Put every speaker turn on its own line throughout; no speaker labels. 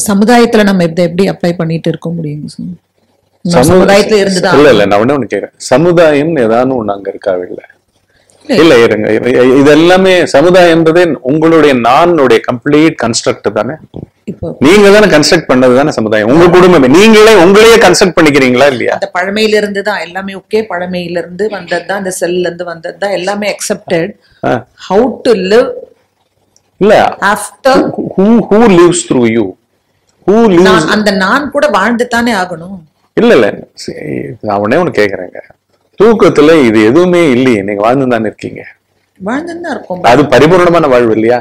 சமுதாயத்துல நம்ம இதை எப்படி அப்ளை பண்ணிட்டு இருக்க முடியுங்க சார் நம்ம
சமு-
சமுதாயத்துல இருந்துதான்
இல்ல இல்ல நான் ஒண்ணு ஒண்ணு கேக்குறேன் சமுதாயம் ஏதாவது ஒண்ணு அங்க இருக்கா இல்ல இல்ல இருங்க இரு- இது எல்லாமே சமுதாயம்ன்றதே உங்களுடைய நானுடைய கம்ப்ளீட் கன்ஸ்ட்ரக்ட் தானே
இப்போ
நீங்க தானே கன்ஸ்ட்ரக்ட் பண்ணது தானே சமுதாயம் உங்க குடும்பமே நீங்களே உங்களையே கன்ஸ்ட்ரக்ட் பண்ணிக்கிறீங்களா இல்லையா
அந்த பழமையில இருந்து தான் எல்லாமே ஓகே பழமையில இருந்து வந்தது தான் அந்த செல்ல இருந்து வந்தது தான் எல்லாமே அக்செப்டட்
ஆ.
ஹவு டு லிவ்
இல்ல
after
who who lives through you who lives
நான் அந்த நான் கூட வாழ்ந்து தானே ஆகணும்
இல்ல இல்ல சரி, நான் உடனே ஒண்ணு கேக்குறேங்க தூக்கத்துல இது எதுவுமே இல்லையே நீங்க வாழ்ந்து தானே இருக்கீங்க
வாழ்ந்துன்னு தான் இருக்கோம்
அது பரிபூர்ணமான வாழ்வு இல்லையா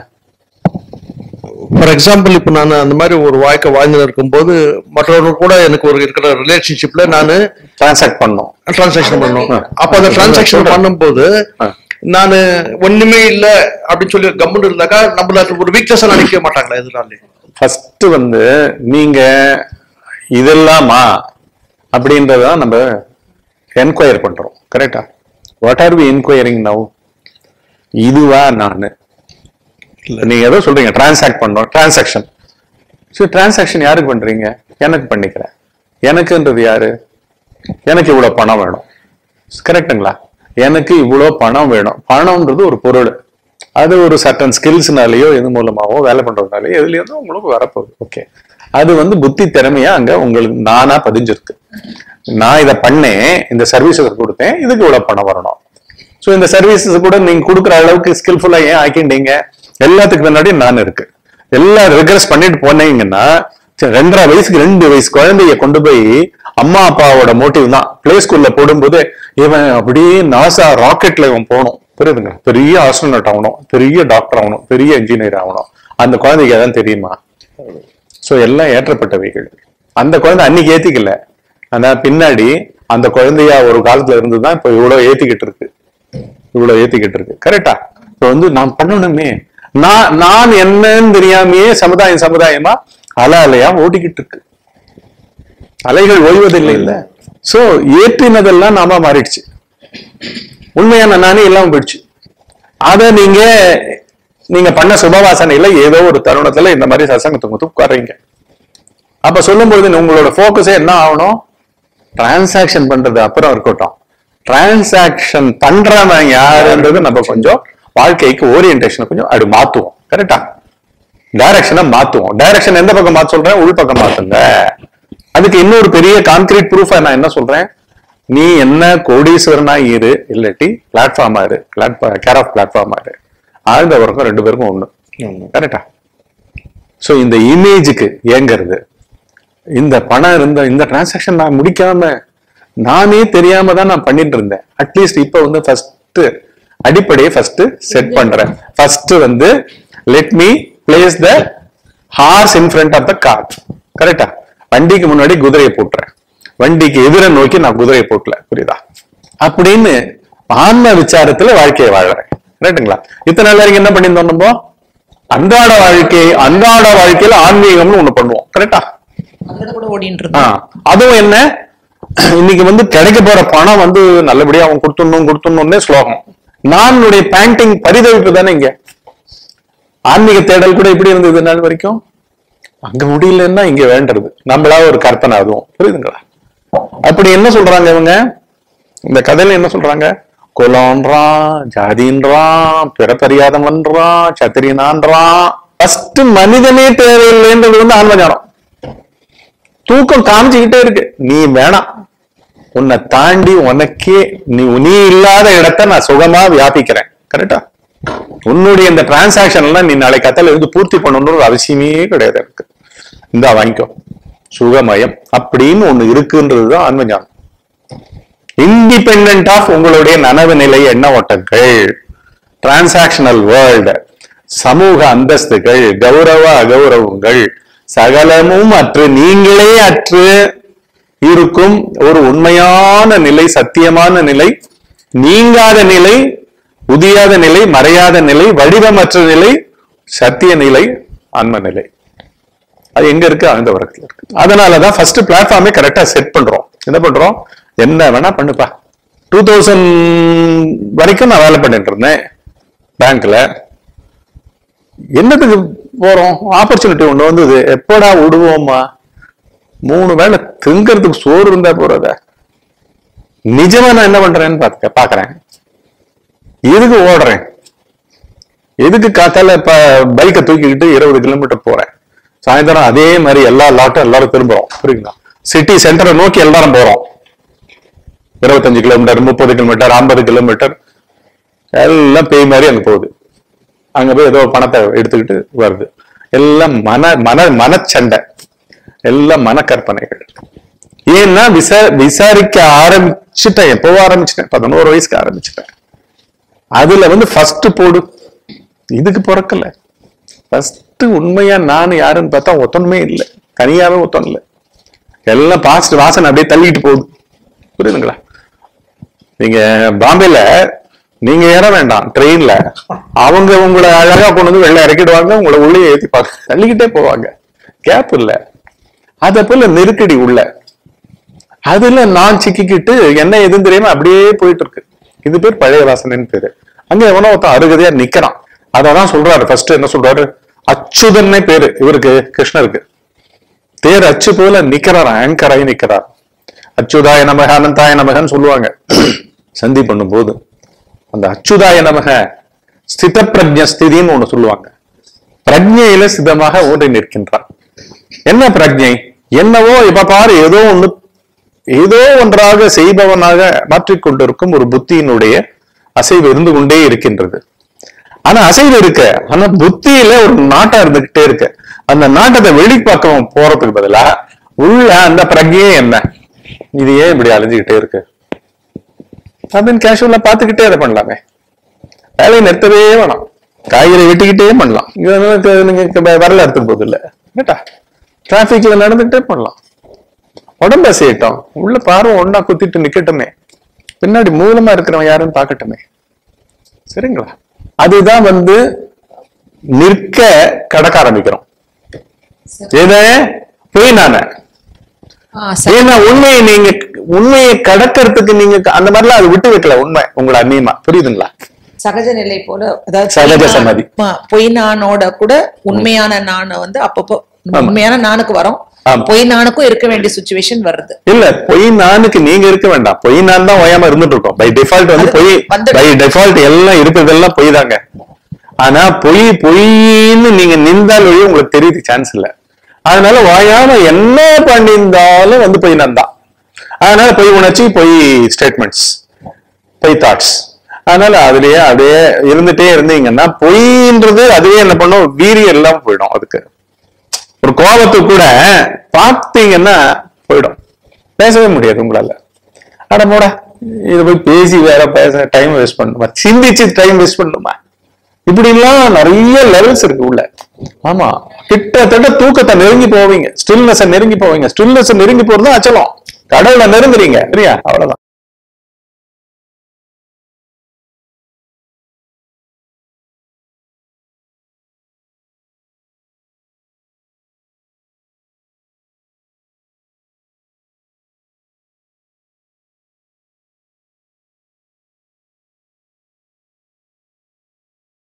ஃபார் எக்ஸாம்பிள் இப்போ நான் அந்த மாதிரி ஒரு வாழ்க்கை வாழ்ந்து இருக்கும்போது மற்றவர்கள் கூட எனக்கு ஒரு இருக்கிற ரிலேஷன்ஷிப்ல நான்
டிரான்சாக்ட் பண்ணோம்
டிரான்சாக்ஷன் பண்ணோம் அப்ப அந்த டிரான்சாக்ஷன் பண்ணும்போது
ஆ.
நான் ஒண்ணுமே இல்ல அப்படின்னு சொல்லி கம்முன்னு இருந்தாக்கா நம்மள அது ஒரு வீக்னஸ் நினைக்க மாட்டாங்களா எதிராளி
ஃபர்ஸ்ட் வந்து நீங்க இதெல்லாமா அப்படின்றதான் நம்ம என்கொயர் பண்றோம் கரெக்டா what are we enquiring now இதுவா நானு நீங்க ஏதோ சொல்றீங்க டிரான்சாக்ட் பண்றோம் டிரான்சாக்ஷன் சரி டிரான்சாக்ஷன் யாருக்கு பண்றீங்க எனக்கு பண்ணிக்கிறேன் எனக்குன்றது யாரு எனக்கு இவ்வளவு பணம் வேணும் கரெக்ட்டுங்களா எனக்கு இவ்வளவு பணம் வேணும் பணம்ன்றது ஒரு பொருள் அது ஒரு சட்டன் ஸ்கில்ஸ்னாலயோ எது மூலமாவோ வேலை பண்றதுனாலயோ எதுலயோ தான் உங்களுக்கு வரப்போகுது ஓகே அது வந்து புத்தி திறமையா அங்க உங்களுக்கு நானா பதிஞ்சிருக்கு நான் இதை பண்ணேன் இந்த சர்வீஸை கொடுத்தேன் இதுக்கு இவ்வளவு பணம் வரணும் சோ இந்த சர்வீசஸ் கூட நீங்க கொடுக்குற அளவுக்கு ஸ்கில்ஃபுல்லா ஏன் ஆக்கிட்டீங்க எல்லாத்துக்கு முன்னாடி நான் இருக்கு எல்லாம் ரிகரஸ் பண்ணிட்டு போனீங்கன்னா சரி, ரெண்டரை வயசுக்கு ரெண்டு வயசு குழந்தைய கொண்டு போய் அம்மா அப்பாவோட மோட்டிவ் தான் பிளே ஸ்கூல்ல போடும்போது இவன் அப்படியே நாசா ராக்கெட்ல இவன் போகணும் புரியுதுங்க பெரிய ஆஸ்ட்ரோனட் ஆகணும் பெரிய டாக்டர் ஆகணும் பெரிய இன்ஜினியர் ஆகணும் அந்த குழந்தைக்கு அதான் தெரியுமா சோ எல்லாம் ஏற்றப்பட்டவைகள் அந்த குழந்தை அன்னைக்கு ஏத்திக்கல ஆனா பின்னாடி அந்த குழந்தையா ஒரு காலத்துல இருந்துதான் இப்ப இவ்வளவு ஏத்திக்கிட்டு இருக்கு இவ்வளவு ஏத்திக்கிட்டு இருக்கு கரெக்டா இப்ப வந்து நான் பண்ணணுமே நான் நான் என்னன்னு தெரியாமையே சமுதாயம் சமுதாயமா அல அலையா ஓடிக்கிட்டு இருக்கு அலைகள் ஓய்வதில்லை இல்ல சோ ஏற்றினதெல்லாம் நாம மாறிடுச்சு உண்மையான நானே இல்லாம போயிடுச்சு அத நீங்க நீங்க பண்ண சுபவாசனையில ஏதோ ஒரு தருணத்துல இந்த மாதிரி சசங்கத்தை முத்து உட்கார்றீங்க அப்ப சொல்லும்போது உங்களோட போக்கஸே என்ன ஆகணும் டிரான்சாக்ஷன் பண்றது அப்புறம் இருக்கட்டும் டிரான்சாக்ஷன் பண்றவன் யாருன்றது நம்ம கொஞ்சம் வாழ்க்கைக்கு ஓரியன்டேஷனை கொஞ்சம் அப்படி மாத்துவோம் கரெக்டா டைரக்ஷனை மாத்துவோம் டைரக்ஷன் எந்த பக்கம் மாத்த சொல்றேன் உள் பக்கம் மாத்துங்க அதுக்கு இன்னொரு பெரிய கான்கிரீட் ப்ரூஃபா நான் என்ன சொல்றேன் நீ என்ன கோடீஸ்வரனா இரு இல்லாட்டி பிளாட்ஃபார்மா இரு கேர் ஆஃப் பிளாட்ஃபார்மா இரு ஆழ்ந்த வரைக்கும் ரெண்டு பேருக்கும் ஒண்ணு கரெக்டா சோ இந்த இமேஜுக்கு ஏங்கிறது இந்த பணம் இருந்த இந்த டிரான்சாக்ஷன் நான் முடிக்காம நானே தெரியாம தான் நான் பண்ணிட்டு இருந்தேன் அட்லீஸ்ட் இப்ப வந்து ஃபர்ஸ்ட் அடிப்படையை ஃபர்ஸ்ட் செட் பண்றேன் ஃபர்ஸ்ட் வந்து let me place the horse in front of the car கரெக்டா வண்டிக்கு முன்னாடி குதிரையை போட்டுறேன் வண்டிக்கு எதிர நோக்கி நான் குதிரையை போட்டல புரியுதா அப்படின்னு ஆன்ம விசாரத்துல வாழ்க்கையை வாழறேன் ரைட்டுங்களா இத்தனை நாள் வரைக்கும் என்ன பண்ணியிருந்தோம் நம்ம அன்றாட வாழ்க்கை அன்றாட வாழ்க்கையில ஆன்மீகம்னு ஒண்ணு பண்ணுவோம் கரெக்டா
அதுல கூட ஓடிட்டு
ஆ,
இருந்தோம்
அதுவும் என்ன இன்னைக்கு வந்து கிடைக்க போற பணம் வந்து நல்லபடியா அவன் கொடுத்துடணும் கொடுத்துடணும்னே ஸ்லோகம் நானுடைய பேண்டிங் பரிதவிப்பு தானே இங்க ஆன்மீக தேடல் கூட இப்படி இருந்தது நாள் வரைக்கும் அங்க முடியலன்னா இங்க வேண்டது நம்மளா ஒரு கற்பனை அதுவும் புரியுதுங்களா அப்படி என்ன சொல்றாங்க இவங்க இந்த கதையில என்ன சொல்றாங்க குலம்ன்றான் ஜாதின்றான் பிறப்பறியாதவன்றான் சத்திரியனான்றான் ஃபர்ஸ்ட் மனிதனே தேவையில்லைன்றது வந்து ஆன்மஞானம் தூக்கம் காமிச்சுக்கிட்டே இருக்கு நீ வேணாம் உன்னை தாண்டி உனக்கே நீ நீ இல்லாத இடத்த நான் சுகமா வியாபிக்கிறேன் கரெக்டா உன்னுடைய இந்த டிரான்சாக்ஷன் எல்லாம் நீ நாளை கத்தல இருந்து பூர்த்தி பண்ணணும்னு ஒரு அவசியமே கிடையாது எனக்கு இந்த வாங்கிக்கோ சுகமயம் அப்படின்னு ஒண்ணு இருக்குன்றதுதான் ஆன்ம ஞானம் இண்டிபெண்ட் ஆஃப் உங்களுடைய நனவு நிலை எண்ண ஓட்டங்கள் டிரான்சாக்ஷனல் வேர்ல்டு சமூக அந்தஸ்துகள் கௌரவ அகௌரவங்கள் சகலமும் அற்று நீங்களே அற்று இருக்கும் ஒரு உண்மையான நிலை சத்தியமான நிலை நீங்காத நிலை உதியாத நிலை மறையாத நிலை வடிவமற்ற நிலை சத்திய நிலை ஆன்ம நிலை அது எங்க இருக்கு ஆழ்ந்த உறக்கத்துல இருக்கு அதனாலதான் ஃபர்ஸ்ட் பிளாட்ஃபார்மே கரெக்டா செட் பண்றோம் என்ன பண்றோம் என்ன வேணா பண்ணுப்பா டூ தௌசண்ட் வரைக்கும் நான் வேலை பண்ணிட்டு இருந்தேன் பேங்க்ல என்னத்துக்கு போறோம் ஆப்பர்ச்சுனிட்டி ஒண்ணு வந்தது எப்படா விடுவோமா மூணு வேளை திங்கிறதுக்கு சோறு இருந்தா போறத நிஜமா நான் என்ன பண்றேன்னு பாத்துக்க பாக்குறேன் எதுக்கு ஓடுறேன் எதுக்கு காத்தால இப்ப பைக்கை தூக்கிக்கிட்டு இருபது கிலோமீட்டர் போறேன் சாயந்தரம் அதே மாதிரி எல்லா லாட்டும் எல்லாரும் திரும்புறோம் புரியுங்களா சிட்டி சென்டரை நோக்கி எல்லாரும் போறோம் இருபத்தஞ்சு கிலோமீட்டர் முப்பது கிலோமீட்டர் ஐம்பது கிலோமீட்டர் எல்லாம் பேய் மாதிரி அங்க போகுது அங்க போய் ஏதோ பணத்தை எடுத்துக்கிட்டு வருது எல்லாம் மன மன மனச்சண்டை எல்லாம் மனக்கற்பனைகள் ஏன்னா விசா விசாரிக்க ஆரம்பிச்சுட்டேன் எப்பவோ ஆரம்பிச்சிட்டேன் பதினோரு வயசுக்கு ஆரம்பிச்சிட்டேன் அதுல வந்து ஃபர்ஸ்ட் போடு இதுக்கு பிறக்கல ஃபர்ஸ்ட் உண்மையா நான் யாருன்னு பார்த்தா ஒத்தனுமே இல்லை தனியாவே ஒத்தன் இல்லை எல்லாம் பாஸ்ட் வாசனை அப்படியே தள்ளிட்டு போகுது புரியுதுங்களா நீங்க பாம்பேல நீங்க ஏற வேண்டாம் ட்ரெயின்ல அவங்க உங்களை அழகா கொண்டு வந்து வெளில இறக்கிடுவாங்க உங்களை உள்ளே ஏத்திப்பாங்க தள்ளிக்கிட்டே போவாங்க கேப் இல்ல அத போல நெருக்கடி உள்ள அதுல நான் சிக்கிக்கிட்டு என்ன எதுன்னு தெரியாம அப்படியே போயிட்டு இருக்கு இது பேர் பழைய வாசனைன்னு பேரு அங்க எவனோ ஒருத்தன் அருகதையா நிக்கிறான் அததான் சொல்றாரு ஃபர்ஸ்ட் என்ன சொல்றாரு அச்சுதன்னே பேரு இவருக்கு கிருஷ்ணருக்கு தேர் அச்சு போல நிக்கிறார் ஆங்கராய் நிக்கிறார் அச்சுதாய நமக அனந்தாய நமகன்னு சொல்லுவாங்க சந்தி பண்ணும்போது அந்த அச்சுதாய நமக ஸ்தித பிரஜ ஸ்திதின்னு ஒண்ணு சொல்லுவாங்க பிரஜையில சிதமாக ஊன்றி நிற்கின்றான் என்ன பிரஜை என்னவோ இப்ப பாரு ஏதோ ஒண்ணு ஏதோ ஒன்றாக செய்பவனாக மாற்றிக்கொண்டிருக்கும் ஒரு புத்தியினுடைய அசைவு இருந்து கொண்டே இருக்கின்றது ஆனா அசைவு இருக்க ஆனா புத்தியில ஒரு நாட்டம் இருந்துகிட்டே இருக்கு அந்த நாட்டத்தை வெளிப்பக்கம் போறதுக்கு பதிலா உள்ள அந்த பிரஜையே என்ன இது ஏன் இப்படி அலைஞ்சுக்கிட்டே இருக்கு அப்படின்னு கேஷுவலா பார்த்துக்கிட்டே அதை பண்ணலாமே வேலையை நிறுத்தவே வேணாம் காய்கறி வெட்டிக்கிட்டே பண்ணலாம் இது வந்து நீங்க க- வரல எடுத்துக்க போகுது இல்ல கேட்டா டிராபிக்ல நடந்துகிட்டே பண்ணலாம் உடம்ப செய்யட்டும் உள்ள பார்வை ஒண்ணா குத்திட்டு நிக்கட்டுமே பின்னாடி மூலமா இருக்கிறவன் யாருன்னு பார்க்கட்டுமே சரிங்களா அதுதான் வந்து நிற்க கடக்க ஆரம்பிக்கிறோம் எது போய் நானே
ஆ, சரி.
ஏன்னா உண்மையை நீங்க உண்மையை கடக்கிறதுக்கு நீங்க அந்த மாதிரிலாம் அது விட்டு வைக்கல உண்மை உங்களை அந்நியமா புரியுதுங்களா
சகஜ நிலை போல அதாவது
சகஜ
பொய் நான்-
சமாதி.
ஆ, பொய் நானோட கூட உண்மையான நான் வந்து அப்பப்போ உண்மையான நானுக்கு வரும்
ஆமா.
பொய் நானுக்கும் இருக்க வேண்டிய சுச்சுவேஷன் வருது
இல்ல பொய் நானுக்கு நீங்க இருக்க வேண்டாம் பொய் நான் தான் ஓயாம இருந்துட்டு இருக்கோம் பை டிஃபால்ட் வந்து
அது
பொய்
வந்துடும்.
பை டிஃபால்ட் எல்லாம் இருக்கிறதெல்லாம் பொய் தாங்க ஆனா பொய் பொய்ன்னு நீங்க நின்றால் வழி உங்களுக்கு தெரியுது சான்ஸ் இல்ல அதனால வாயாம என்ன பண்ணியிருந்தாலும் வந்து பொய் நான் தான் அதனால பொய் உணர்ச்சி பொய் ஸ்டேட்மெண்ட்ஸ் பொய் தாட்ஸ் அதனால அதுலயே அப்படியே இருந்துட்டே இருந்தீங்கன்னா பொய்ன்றது அதுவே என்ன பண்ணும் வீரியம் எல்லாம் போயிடும் அதுக்கு ஒரு கோபத்துக்கு கூட பார்த்தீங்கன்னா போயிடும் பேசவே முடியாது உங்களால அட போடா இத போய் பேசி வேற பேச டைம் வேஸ்ட் பண்ணுமா சிந்திச்சு டைம் வேஸ்ட் பண்ணுமா இப்படி எல்லாம் நிறைய லெவல்ஸ் இருக்கு உள்ள ஆமா கிட்டத்தட்ட தூக்கத்தை நெருங்கி போவீங்க ஸ்டில்னஸ் நெருங்கி போவீங்க ஸ்டில்னஸ் நெருங்கி போறது அச்சலம் கடவுளை நெருங்குறீங்க சரியா அவ்வளவுதான்